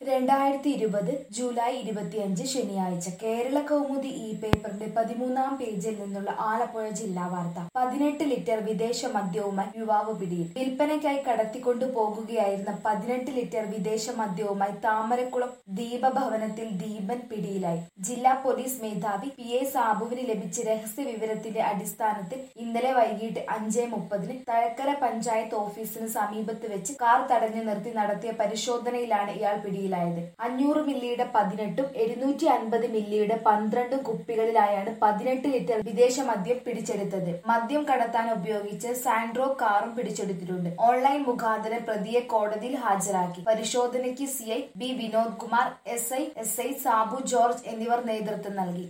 രണ്ടായിരത്തി ഇരുപത് ജൂലൈ ഇരുപത്തിയഞ്ച് ശനിയാഴ്ച കേരള കൗമുദി ഈ പേപ്പറിന്റെ പതിമൂന്നാം പേജിൽ നിന്നുള്ള ആലപ്പുഴ ജില്ലാ വാർത്ത പതിനെട്ട് ലിറ്റർ വിദേശ മദ്യവുമായി യുവാവ് പിടിയിൽ വിൽപ്പനയ്ക്കായി കടത്തിക്കൊണ്ടു പോകുകയായിരുന്ന പതിനെട്ട് ലിറ്റർ വിദേശ മദ്യവുമായി താമരക്കുളം ദീപഭവനത്തിൽ ദീപൻ പിടിയിലായി ജില്ലാ പോലീസ് മേധാവി പി എ സാബുവിന് ലഭിച്ച രഹസ്യ വിവരത്തിന്റെ അടിസ്ഥാനത്തിൽ ഇന്നലെ വൈകിട്ട് അഞ്ചേ മുപ്പതിന് തഴക്കര പഞ്ചായത്ത് ഓഫീസിന് സമീപത്ത് വെച്ച് കാർ തടഞ്ഞു നിർത്തി നടത്തിയ പരിശോധനയിലാണ് ഇയാൾ പിടിയിലായത് അഞ്ഞൂറ് മില്ലിയുടെ പതിനെട്ടും എഴുന്നൂറ്റി അൻപത് മില്ലിയുടെ പന്ത്രണ്ടും കുപ്പികളിലായാണ് പതിനെട്ട് ലിറ്റർ വിദേശ മദ്യം പിടിച്ചെടുത്തത് മദ്യം കടത്താൻ ഉപയോഗിച്ച സാൻഡ്രോ കാറും പിടിച്ചെടുത്തിട്ടുണ്ട് ഓൺലൈൻ മുഖാന്തരം പ്രതിയെ കോടതിയിൽ ഹാജരാക്കി പരിശോധനയ്ക്ക് C I B Vinod Kumar S I S I Sabu George എന്നിവർ നേതൃത്വം നൽകി